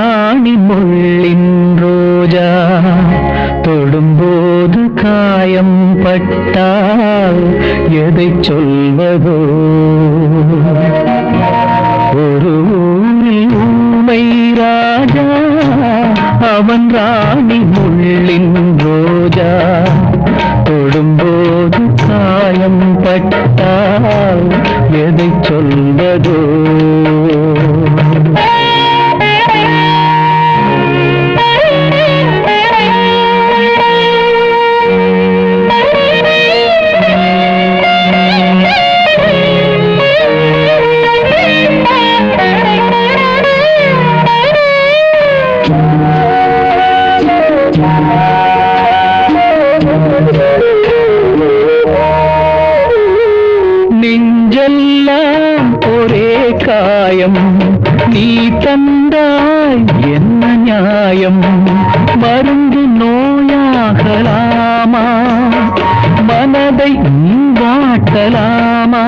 ராணி முள்ளின் ரோஜா தொடும்போது காயம் பட்டால் எதை சொல்வதோ ஒரு ஊரில் ஊமை ராஜா அவன் ராணி முள்ளின் ரோஜா தொடும்போது காயம் பட்டால் எதை சொல்வதோ நெஞ்செல்லாம் ஒரே காயம் நீ தந்தாய் என்ன நியாயம் மருந்து நோயாகலாமா மனதை நீ வாட்டலாமா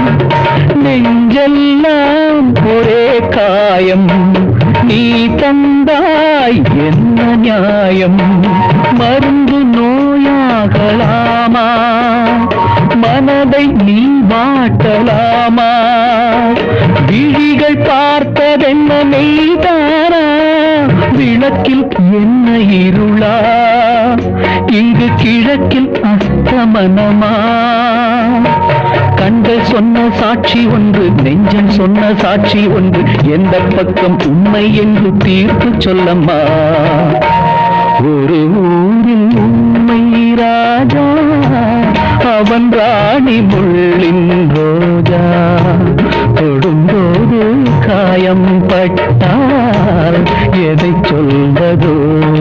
நெஞ்செல்லாம் ஒரே காயம் நீ தந்தாய் என்ன நியாயம் மருந்து நோயாகலாமா மனதை நீ வாட்டலாமா விழிகள் பார்த்ததென்ன மெய்தானா விளக்கில் என்ன இருளா இங்கு கிழக்கில் அஸ்தமனமா கண்கள் சொன்ன சாட்சி ஒன்று நெஞ்சம் சொன்ன சாட்சி ஒன்று எந்த பக்கம் உண்மை என்று தீர்ப்பு சொல்லம்மா ஒரு ஊரில் உண்மை ராஜா அவன் ராணி முள்ளின் ரோஜா தொடும்போது காயம் பட்டால் எதை சொல்வதோ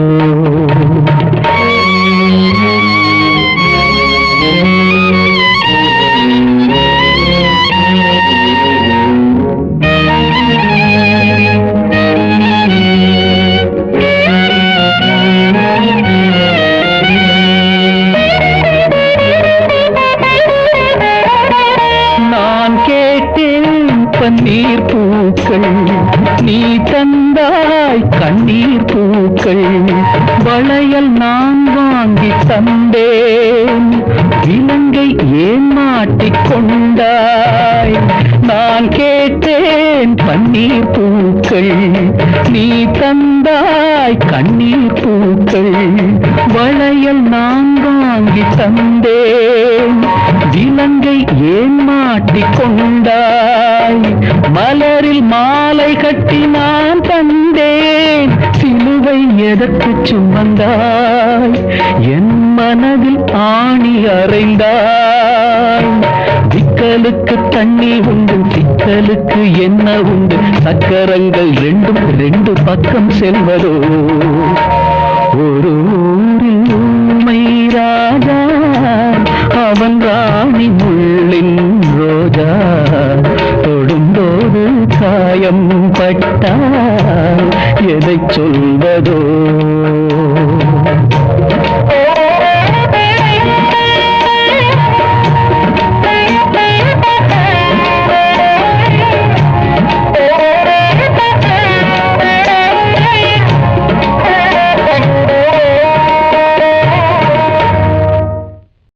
நான் கேட்டேன் பன்னீர் பூக்கள் நீ தந்தாய் கண்ணீர் பூக்கள் வளையல் நான் வாங்கி தந்தேன் விலங்கை ஏன் மாட்டிக் கொண்டாய் நான் கேட்டேன் பன்னீர் பூக்கள் நீ தந்தாய் கண்ணீர் பூக்கள் வளையல் நான் வாங்கி தந்தேன் விலங்கை ஏன் மாட்டிக் கொண்டாய் மலரில் மாலை கட்டி நான் தந்தேன் சிலுவை எதற்கு சுமந்தாய் என் மனதில் ஆணி அறைந்தாய் சிக்கலுக்கு தண்ணி உண்டு சிக்கலுக்கு என்ன உண்டு சக்கரங்கள் ரெண்டும் ரெண்டு பக்கம் செல்வதோ ஒரு ஊரில் ஊமை ராஜா அவன் ராணி முள்ளின் ரோஜா தொடும்போது காயம் பட்டால் எதை சொல்வதோ